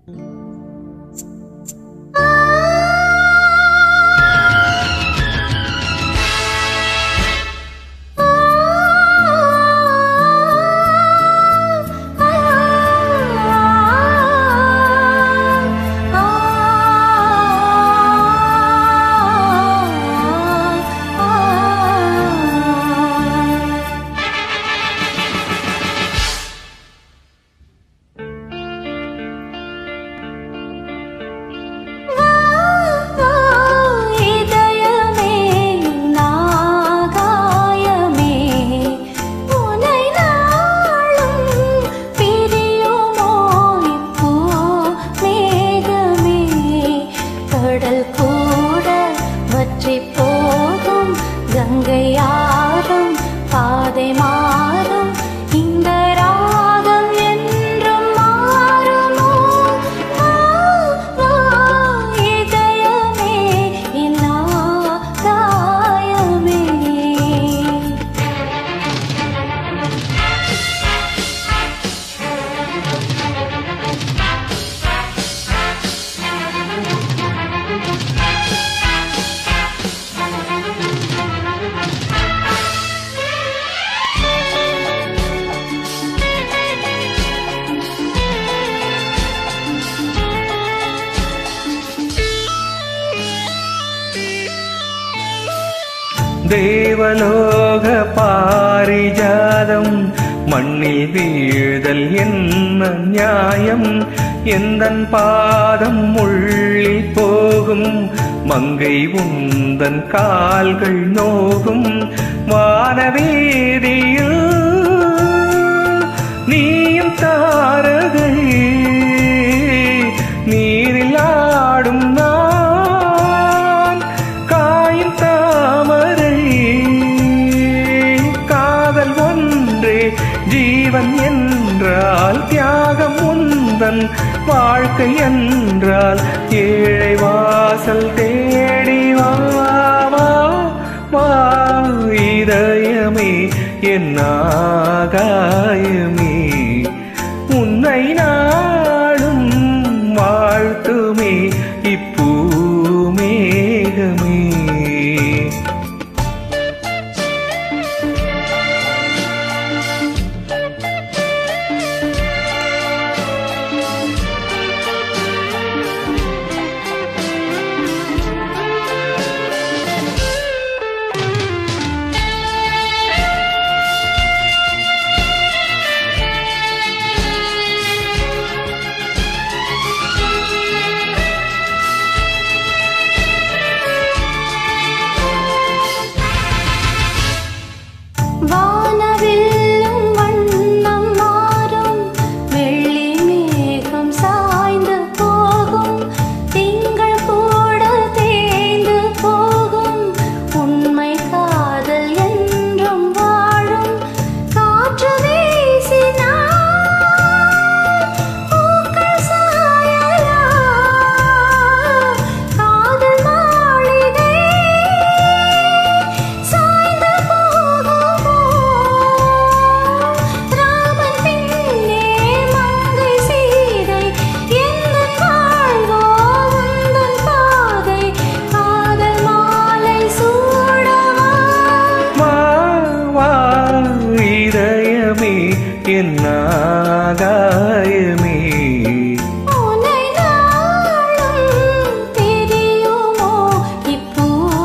இதயமே நாகாயமே உனை நாளும் பிரியுமோ இப்போ மேகமே கடல் கூட வற்றி போகும் கங்கையாரும் பாதை மாறும் இந்த ராகம் என்றும் மாறுமோ ஆ, ஆ, இதயமே என் ஆகாயமே தேவலோக பாரிஜாதம் மண்ணில் வீழ்தல் என்ன நியாயம் எந்தன் பாதம் உள்ளில் போகும் மங்கை உந்தன் கால்கள் நோகும் வானவீதியில் நீயும் தாரகை நீரில் ஆடும் நான் காயும் தாமரை காதல் ஒன்றே ஜீவன் என்றால் தியாகம் உந்தன் வாழ்க்கை என்றால் ஏழை வாசல் தேடி வா வா, வா இதயமே என் ஆகாயமே உன்னை நாளும் வாழ்த்துமே இப்பூமேகமே வானவில்லும் வண்ணம் மாறும் வெள்ளி மேகம் சாய்ந்து போகும் திங்கள் கூட தேய்ந்து போகும் உண்மை காதல் என்றும் வாழும் காற்று வீசினார் பூக்கள் சாயலாம் காதல் மாளிகை சாய்ந்து போகுமோ ராமன் பின்னே மங்கை சீதை எந்தன் வாழ்வோ உந்தன் பாதை காதல் மாலை சூடவா வா வா இதயமே என் ஆகாயமே உன்னை நாளும் தெரியுமோ இப்போ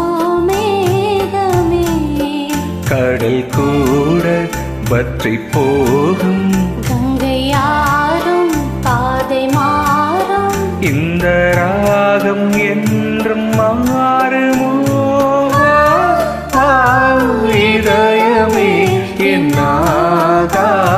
மேகமே கடல் கூட வற்றி போகும் கங்கையாரும் பாதை மாறும் இந்த ராகம் என்றும் மாறுமோ வா, இதயமே என் ஆகாயமே